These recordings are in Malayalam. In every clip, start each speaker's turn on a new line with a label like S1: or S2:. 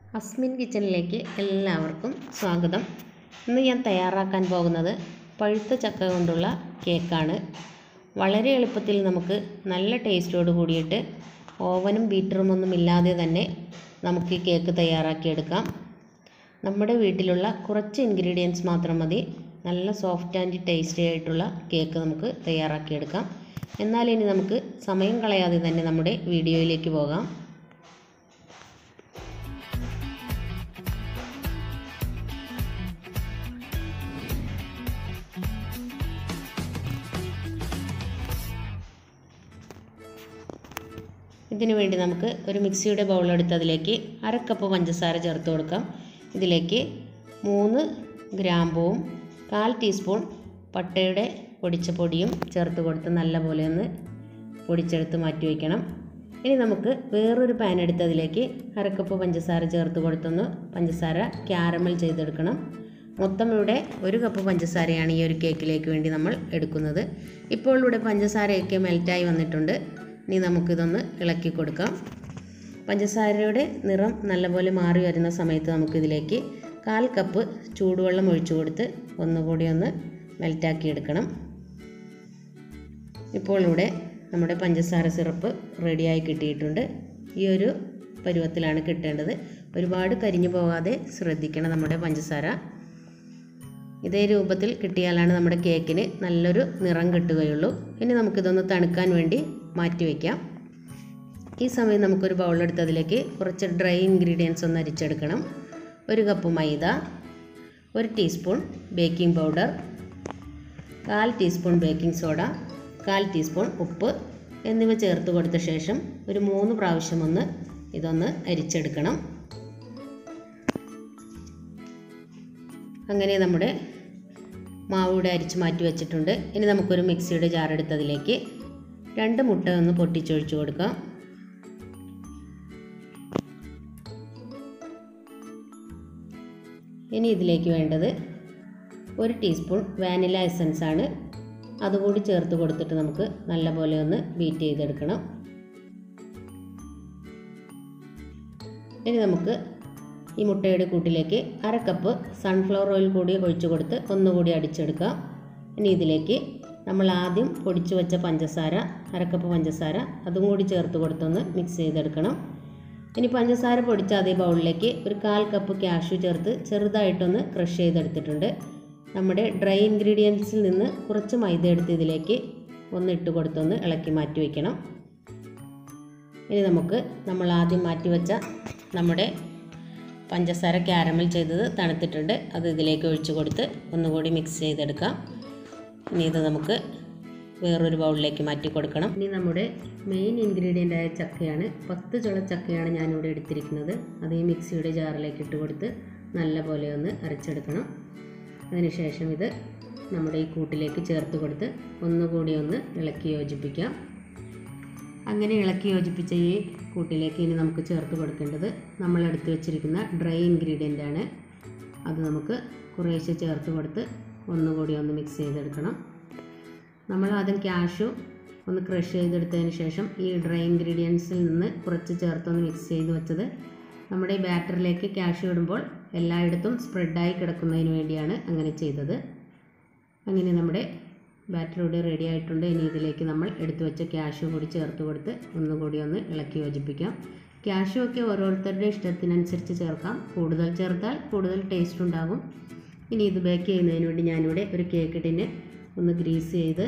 S1: അസ്മിൻ കിച്ചണിലേക്ക് എല്ലാവർക്കും സ്വാഗതം ഇന്ന് ഞാൻ തയ്യാറാക്കാൻ പോകുന്നത് പഴുത്ത ചക്ക കൊണ്ടുള്ള കേക്കാണ് വളരെ എളുപ്പത്തിൽ നമുക്ക് നല്ല ടേസ്റ്റോട് കൂടിയിട്ട് ഓവനും ബീറ്ററും ഒന്നും ഇല്ലാതെ തന്നെ നമുക്ക് ഈ കേക്ക് തയ്യാറാക്കിയെടുക്കാം നമ്മുടെ വീട്ടിലുള്ള കുറച്ച് ഇൻഗ്രീഡിയൻസ് മാത്രം മതി നല്ല സോഫ്റ്റ് ആൻഡ് ടേസ്റ്റി ആയിട്ടുള്ള കേക്ക് നമുക്ക് തയ്യാറാക്കിയെടുക്കാം എന്നാൽ ഇനി നമുക്ക് സമയം കളയാതെ തന്നെ നമ്മുടെ വീഡിയോയിലേക്ക് പോകാം ഇതിനു വേണ്ടി നമുക്ക് ഒരു മിക്സിയുടെ ബൗൾ എടുത്ത് അതിലേക്ക് അര കപ്പ് പഞ്ചസാര ചേർത്ത് കൊടുക്കാം ഇതിലേക്ക് മൂന്ന് ഗ്രാമ്പൂവും കാൽ ടീസ്പൂൺ പട്ടയുടെ പൊടിച്ച പൊടിയും ചേർത്ത് കൊടുത്ത് നല്ലപോലെ ഒന്ന് പൊടിച്ചെടുത്ത് മാറ്റി വയ്ക്കണം ഇനി നമുക്ക് വേറൊരു പാൻ എടുത്ത് അതിലേക്ക് അര കപ്പ് പഞ്ചസാര ചേർത്ത് കൊടുത്തൊന്ന് പഞ്ചസാര ക്യാരമൽ ചെയ്തെടുക്കണം മൊത്തം ഇവിടെ ഒരു കപ്പ് പഞ്ചസാരയാണ് ഈ ഒരു കേക്കിലേക്ക് വേണ്ടി നമ്മൾ എടുക്കുന്നത് ഇപ്പോൾ ഇവിടെ പഞ്ചസാരയൊക്കെ മെൽറ്റായി വന്നിട്ടുണ്ട് ഇനി നമുക്കിതൊന്ന് ഇളക്കി കൊടുക്കാം പഞ്ചസാരയുടെ നിറം നല്ലപോലെ മാറി വരുന്ന സമയത്ത് നമുക്കിതിലേക്ക് കാൽ കപ്പ് ചൂടുവെള്ളം ഒഴിച്ചു കൊടുത്ത് ഒന്നുകൂടി ഒന്ന് മെൽറ്റാക്കി എടുക്കണം ഇപ്പോൾ ഇവിടെ നമ്മുടെ പഞ്ചസാര സിറപ്പ് റെഡിയായി കിട്ടിയിട്ടുണ്ട് ഈ ഒരു പരുവത്തിലാണ് കിട്ടേണ്ടത് ഒരുപാട് കരിഞ്ഞു പോകാതെ ശ്രദ്ധിക്കണം നമ്മുടെ പഞ്ചസാര ഇതേ രൂപത്തിൽ കിട്ടിയാലാണ് നമ്മുടെ കേക്കിന് നല്ലൊരു നിറം കിട്ടുകയുള്ളൂ ഇനി നമുക്കിതൊന്ന് തണുക്കാൻ വേണ്ടി മാറ്റി വയ്ക്കാം ഈ സമയം നമുക്കൊരു ബൗളെടുത്ത് അതിലേക്ക് കുറച്ച് ഡ്രൈ ഇൻഗ്രീഡിയൻസ് ഒന്ന് അരിച്ചെടുക്കണം ഒരു കപ്പ് മൈദ ഒരു ടീസ്പൂൺ ബേക്കിംഗ് പൗഡർ കാൽ ടീസ്പൂൺ ബേക്കിംഗ് സോഡ കാൽ ടീസ്പൂൺ ഉപ്പ് എന്നിവ ചേർത്ത് കൊടുത്ത ശേഷം ഒരു മൂന്ന് പ്രാവശ്യം ഒന്ന് ഇതൊന്ന് അരിച്ചെടുക്കണം അങ്ങനെ നമ്മുടെ മാവ് ഇവിടെ അരിച്ച് മാറ്റി വെച്ചിട്ടുണ്ട് ഇനി നമുക്കൊരു മിക്സിയുടെ ജാറെടുത്ത് അതിലേക്ക് രണ്ട് മുട്ട ഒന്ന് പൊട്ടിച്ചൊഴിച്ച് കൊടുക്കാം ഇനി ഇതിലേക്ക് വേണ്ടത് ഒരു ടീസ്പൂൺ വാനില എസൻസ് ആണ് അതുകൂടി ചേർത്ത് കൊടുത്തിട്ട് നമുക്ക് നല്ലപോലെ ഒന്ന് ബീറ്റ് ചെയ്തെടുക്കണം ഇനി നമുക്ക് ഈ മുട്ടയുടെ കൂട്ടിലേക്ക് അര കപ്പ് സൺഫ്ലവർ ഓയിൽ കൂടി ഒഴിച്ചു കൊടുത്ത് ഒന്നുകൂടി അടിച്ചെടുക്കാം ഇനി ഇതിലേക്ക് നമ്മൾ ആദ്യം പൊടിച്ചു വെച്ച പഞ്ചസാര അരക്കപ്പ് പഞ്ചസാര അതും കൂടി ചേർത്ത് കൊടുത്തൊന്ന് മിക്സ് ചെയ്തെടുക്കണം ഇനി പഞ്ചസാര പൊടിച്ച അതേ ബൗളിലേക്ക് ഒരു കാൽ കപ്പ് ക്യാഷ്യൂ ചേർത്ത് ചെറുതായിട്ടൊന്ന് ക്രഷ് ചെയ്തെടുത്തിട്ടുണ്ട് നമ്മുടെ ഡ്രൈ ഇൻഗ്രീഡിയൻസിൽ നിന്ന് കുറച്ച് മൈദ എടുത്ത് ഇതിലേക്ക് ഒന്ന് ഇട്ട് കൊടുത്തൊന്ന് ഇളക്കി മാറ്റി വയ്ക്കണം ഇനി നമുക്ക് നമ്മൾ ആദ്യം മാറ്റി വെച്ച നമ്മുടെ പഞ്ചസാര ക്യാരമൽ ചെയ്തത് തണുത്തിട്ടുണ്ട് അത് ഇതിലേക്ക് ഒഴിച്ച് കൊടുത്ത് ഒന്നുകൂടി മിക്സ് ചെയ്തെടുക്കാം ഇനി ഇത് നമുക്ക് വേറൊരു ബൗളിലേക്ക് മാറ്റി കൊടുക്കണം ഇനി നമ്മുടെ മെയിൻ ഇൻഗ്രീഡിയൻ്റ് ആയ ചക്കയാണ് പത്ത് ചുള ചക്കയാണ് ഞാനിവിടെ എടുത്തിരിക്കുന്നത് അത് ഈ മിക്സിയുടെ ജാറിലേക്ക് ഇട്ട് കൊടുത്ത് നല്ലപോലെ ഒന്ന് അരച്ചെടുക്കണം അതിനുശേഷം ഇത് നമ്മുടെ ഈ കൂട്ടിലേക്ക് ചേർത്ത് കൊടുത്ത് ഒന്നുകൂടി ഒന്ന് ഇളക്കി യോജിപ്പിക്കാം അങ്ങനെ ഇളക്കി യോജിപ്പിച്ച ഈ കൂട്ടിലേക്ക് ഇനി നമുക്ക് ചേർത്ത് കൊടുക്കേണ്ടത് നമ്മൾ എടുത്ത് വെച്ചിരിക്കുന്ന ഡ്രൈ ഇൻഗ്രീഡിയൻ്റ് ആണ് അത് നമുക്ക് കുറേശ്ശെ ചേർത്ത് കൊടുത്ത് ഒന്നുകൂടി ഒന്ന് മിക്സ് ചെയ്തെടുക്കണം നമ്മൾ ആദ്യം ക്യാഷു ഒന്ന് ക്രഷ് ചെയ്തെടുത്തതിന് ശേഷം ഈ ഡ്രൈ ഇൻഗ്രീഡിയൻസിൽ നിന്ന് കുറച്ച് ചേർത്തൊന്ന് മിക്സ് ചെയ്ത് വെച്ചത് നമ്മുടെ ഈ ബാറ്ററിലേക്ക് ക്യാഷ് ഇടുമ്പോൾ എല്ലായിടത്തും സ്പ്രെഡായി കിടക്കുന്നതിന് വേണ്ടിയാണ് അങ്ങനെ ചെയ്തത് അങ്ങനെ നമ്മുടെ ബാറ്റർ ഇവിടെ റെഡി ആയിട്ടുണ്ട് ഇനി ഇതിലേക്ക് നമ്മൾ എടുത്തു വെച്ച ക്യാഷു കൂടി ചേർത്ത് കൊടുത്ത് ഒന്നുകൂടി ഒന്ന് ഇളക്കി യോജിപ്പിക്കാം ക്യാഷു ഒക്കെ ഓരോരുത്തരുടെ ഇഷ്ടത്തിനനുസരിച്ച് ചേർക്കാം കൂടുതൽ ചേർത്താൽ കൂടുതൽ ടേസ്റ്റ് ഉണ്ടാകും ഇനി ഇത് ബേക്ക് ചെയ്യുന്നതിന് വേണ്ടി ഞാനിവിടെ ഒരു കേക്ക് ടിന് ഒന്ന് ഗ്രീസ് ചെയ്ത്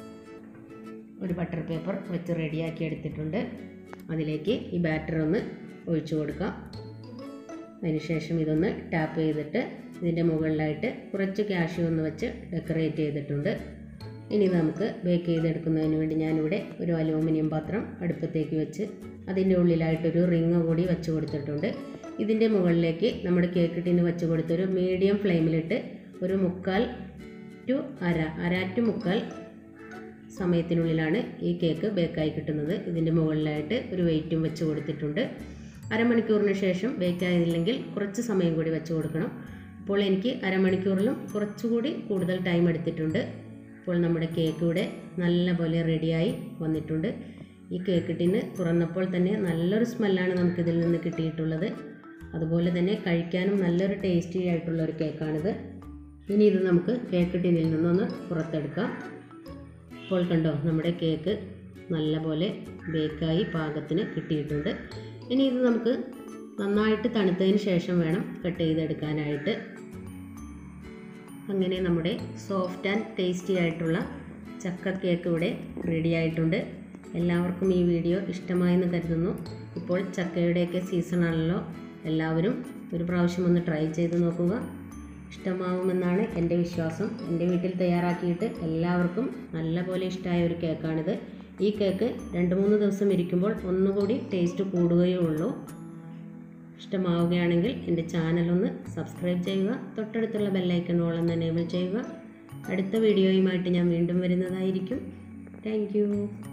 S1: ഒരു ബട്ടർ പേപ്പർ വെച്ച് റെഡിയാക്കി എടുത്തിട്ടുണ്ട് അതിലേക്ക് ഈ ബാറ്റർ ഒന്ന് ഒഴിച്ചു കൊടുക്കാം അതിനുശേഷം ഇതൊന്ന് ടാപ്പ് ചെയ്തിട്ട് ഇതിൻ്റെ മുകളിലായിട്ട് കുറച്ച് ക്യാഷ്യൂ ഒന്ന് വെച്ച് ഡെക്കറേറ്റ് ചെയ്തിട്ടുണ്ട് ഇനി നമുക്ക് ബേക്ക് ചെയ്തെടുക്കുന്നതിന് വേണ്ടി ഞാനിവിടെ ഒരു അലൂമിനിയം പാത്രം അടുപ്പത്തേക്ക് വെച്ച് അതിൻ്റെ ഉള്ളിലായിട്ടൊരു റിങ് കൂടി വെച്ച് കൊടുത്തിട്ടുണ്ട് ഇതിൻ്റെ മുകളിലേക്ക് നമ്മുടെ കേക്ക് ടിന് വെച്ച് കൊടുത്തൊരു മീഡിയം ഫ്ലെയിമിലിട്ട് ഒരു മുക്കാൽ ടു അര അര ടു മുക്കാൽ സമയത്തിനുള്ളിലാണ് ഈ കേക്ക് ബേക്കായി കിട്ടുന്നത് ഇതിൻ്റെ മുകളിലായിട്ട് ഒരു വെയിറ്റും വെച്ച് കൊടുത്തിട്ടുണ്ട് അരമണിക്കൂറിന് ശേഷം ബേക്കായതില്ലെങ്കിൽ കുറച്ച് സമയം കൂടി വെച്ച് കൊടുക്കണം അപ്പോൾ എനിക്ക് അരമണിക്കൂറിലും കുറച്ചുകൂടി കൂടുതൽ ടൈം എടുത്തിട്ടുണ്ട് ഇപ്പോൾ നമ്മുടെ കേക്ക് ഇവിടെ നല്ലപോലെ റെഡിയായി വന്നിട്ടുണ്ട് ഈ കേക്ക് ടിന് തുറന്നപ്പോൾ തന്നെ നല്ലൊരു സ്മെല്ലാണ് നമുക്കിതിൽ നിന്ന് കിട്ടിയിട്ടുള്ളത് അതുപോലെ തന്നെ കഴിക്കാനും നല്ലൊരു ടേസ്റ്റി ആയിട്ടുള്ള ഒരു കേക്കാണിത് ഇനി ഇത് നമുക്ക് കേക്ക് ടിന്നിൽ നിന്നൊന്ന് പുറത്തെടുക്കാം ഇപ്പോൾ കണ്ടോ നമ്മുടെ കേക്ക് നല്ലപോലെ ബേക്കായി പാകത്തിന് കിട്ടിയിട്ടുണ്ട് ഇനി ഇത് നമുക്ക് നന്നായിട്ട് തണുത്തതിന് ശേഷം വേണം കട്ട് ചെയ്തെടുക്കാനായിട്ട് അങ്ങനെ നമ്മുടെ സോഫ്റ്റ് ആൻഡ് ടേസ്റ്റി ആയിട്ടുള്ള ചക്ക കേക്ക് ഇവിടെ റെഡി ആയിട്ടുണ്ട് എല്ലാവർക്കും ഈ വീഡിയോ ഇഷ്ടമായെന്ന് കരുതുന്നു ഇപ്പോൾ ചക്കയുടെയൊക്കെ സീസണാണല്ലോ എല്ലാവരും ഒരു പ്രാവശ്യം ഒന്ന് ട്രൈ ചെയ്ത് നോക്കുക ഇഷ്ടമാവുമെന്നാണ് എൻ്റെ വിശ്വാസം എൻ്റെ വീട്ടിൽ തയ്യാറാക്കിയിട്ട് എല്ലാവർക്കും നല്ലപോലെ ഇഷ്ടമായ ഒരു കേക്കാണിത് ഈ കേക്ക് രണ്ട് മൂന്ന് ദിവസം ഇരിക്കുമ്പോൾ ഒന്നുകൂടി ടേസ്റ്റ് കൂടുകയേ ഉള്ളൂ ഇഷ്ടമാവുകയാണെങ്കിൽ എൻ്റെ ചാനലൊന്ന് സബ്സ്ക്രൈബ് ചെയ്യുക തൊട്ടടുത്തുള്ള ബെല്ലൈക്കൺ ഓളൊന്ന് എനേബിൾ ചെയ്യുക അടുത്ത വീഡിയോയുമായിട്ട് ഞാൻ വീണ്ടും വരുന്നതായിരിക്കും താങ്ക്